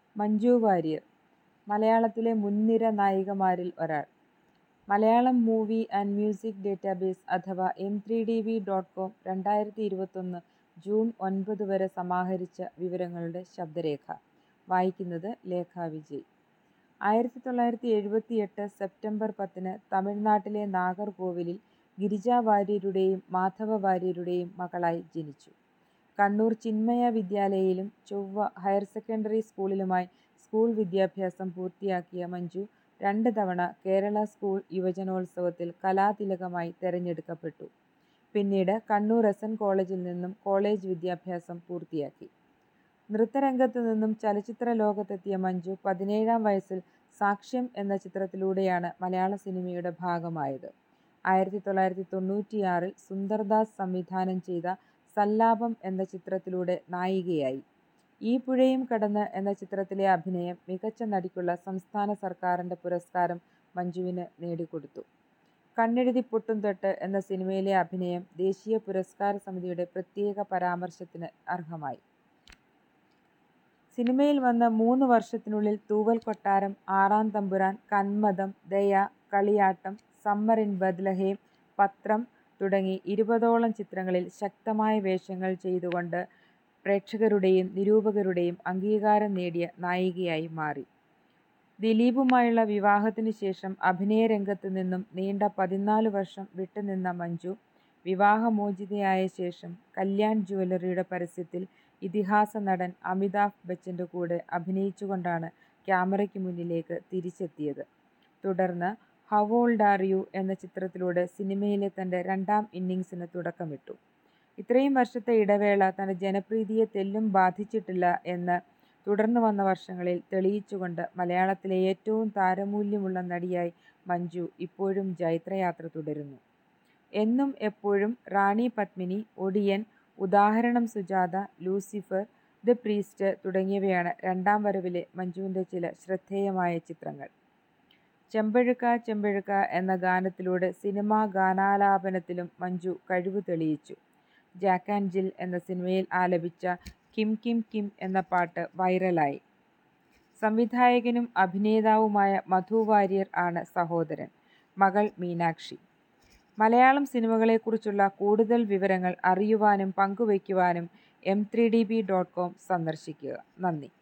മഞ്ജു വാര്യർ മലയാളത്തിലെ മുൻനിര നായികമാരിൽ ഒരാൾ Malayalam movie and music database അഥവാ M three D B dot com രണ്ടായിരത്തി ഇരുപത്തൊന്ന് ജൂൺ ഒൻപത് വരെ സമാഹരിച്ച വിവരങ്ങളുടെ ശബ്ദരേഖ വായിക്കുന്നത് ലേഖ വിജയ് ആയിരത്തി തൊള്ളായിരത്തി എഴുപത്തി എട്ട് സെപ്റ്റംബർ പത്തിന് തമിഴ്നാട്ടിലെ നാഗർകോവിലിൽ ഗിരിജ വാര്യരുടെയും മാധവ വാര്യരുടെയും മകളായി ജനിച്ചു കണ്ണൂർ ചിന്മയ വിദ്യാലയയിലും ചൊവ്വ ഹയർ സെക്കൻഡറി സ്കൂളിലുമായി സ്കൂൾ വിദ്യാഭ്യാസം പൂർത്തിയാക്കിയ മഞ്ജു രണ്ട് തവണ കേരള സ്കൂൾ യുവജനോത്സവത്തിൽ കലാതിലകമായി തെരഞ്ഞെടുക്കപ്പെട്ടു പിന്നീട് കണ്ണൂർ എസ് എൻ കോളേജിൽ നിന്നും കോളേജ് വിദ്യാഭ്യാസം പൂർത്തിയാക്കി നൃത്തരംഗത്ത് നിന്നും ചലച്ചിത്ര ലോകത്തെത്തിയ മഞ്ജു പതിനേഴാം വയസ്സിൽ സാക്ഷ്യം എന്ന ചിത്രത്തിലൂടെയാണ് മലയാള സിനിമയുടെ ഭാഗമായത് ആയിരത്തി തൊള്ളായിരത്തി തൊണ്ണൂറ്റിയാറിൽ സുന്ദർദാസ് സംവിധാനം ചെയ്ത സല്ലാപം എന്ന ചിത്രത്തിലൂടെ നായികയായി ഈ പുഴയും കടന്ന് എന്ന ചിത്രത്തിലെ അഭിനയം മികച്ച നടിക്കുള്ള സംസ്ഥാന സർക്കാരിൻ്റെ പുരസ്കാരം മഞ്ജുവിന് നേടിക്കൊടുത്തു കണ്ണെഴുതി പൊട്ടും തൊട്ട് എന്ന സിനിമയിലെ അഭിനയം ദേശീയ പുരസ്കാര സമിതിയുടെ പ്രത്യേക പരാമർശത്തിന് അർഹമായി സിനിമയിൽ വന്ന മൂന്ന് വർഷത്തിനുള്ളിൽ തൂവൽ കൊട്ടാരം ആറാം തമ്പുരാൻ കന്മദം ദയ കളിയാട്ടം സമ്മർ ഇൻ ബദ്ലഹേം പത്രം തുടങ്ങി ഇരുപതോളം ചിത്രങ്ങളിൽ ശക്തമായ വേഷങ്ങൾ ചെയ്തുകൊണ്ട് പ്രേക്ഷകരുടെയും നിരൂപകരുടെയും അംഗീകാരം നേടിയ നായികയായി മാറി ദിലീപുമായുള്ള വിവാഹത്തിനു ശേഷം അഭിനയരംഗത്ത് നിന്നും നീണ്ട പതിനാല് വർഷം വിട്ടുനിന്ന മഞ്ജു വിവാഹമോചിതയായ ശേഷം കല്യാൺ ജുവലറിയുടെ പരസ്യത്തിൽ ഇതിഹാസ നടൻ അമിതാഭ് ബച്ചൻ്റെ കൂടെ അഭിനയിച്ചുകൊണ്ടാണ് ക്യാമറയ്ക്ക് മുന്നിലേക്ക് തിരിച്ചെത്തിയത് തുടർന്ന് ഹൗ ഓൾഡ് ആർ യു എന്ന ചിത്രത്തിലൂടെ സിനിമയിലെ തൻ്റെ രണ്ടാം ഇന്നിങ്സിന് തുടക്കമിട്ടു ഇത്രയും വർഷത്തെ ഇടവേള തൻ്റെ ജനപ്രീതിയെ തെല്ലും ബാധിച്ചിട്ടില്ല എന്ന് തുടർന്ന് വന്ന വർഷങ്ങളിൽ തെളിയിച്ചുകൊണ്ട് മലയാളത്തിലെ ഏറ്റവും താരമൂല്യമുള്ള നടിയായി മഞ്ജു ഇപ്പോഴും ജൈത്രയാത്ര തുടരുന്നു എന്നും എപ്പോഴും റാണി പത്മിനി ഒടിയൻ ഉദാഹരണം സുജാത ലൂസിഫർ ദ പ്രീസ്റ്റ് തുടങ്ങിയവയാണ് രണ്ടാം വരവിലെ മഞ്ജുവിൻ്റെ ചില ശ്രദ്ധേയമായ ചിത്രങ്ങൾ ചെമ്പഴുക്ക ചെമ്പഴുക്ക എന്ന ഗാനത്തിലൂടെ സിനിമാ ഗാനാലാപനത്തിലും മഞ്ജു കഴിവ് തെളിയിച്ചു ജാക്ക് ആൻഡ് ജിൽ എന്ന സിനിമയിൽ ആലപിച്ച കിം കിം കിം എന്ന പാട്ട് വൈറലായി സംവിധായകനും അഭിനേതാവുമായ മധു വാര്യർ ആണ് സഹോദരൻ മകൾ മീനാക്ഷി മലയാളം സിനിമകളെക്കുറിച്ചുള്ള കൂടുതൽ വിവരങ്ങൾ അറിയുവാനും പങ്കുവയ്ക്കുവാനും M three D B dot com സന്ദർശിക്കുക നന്ദി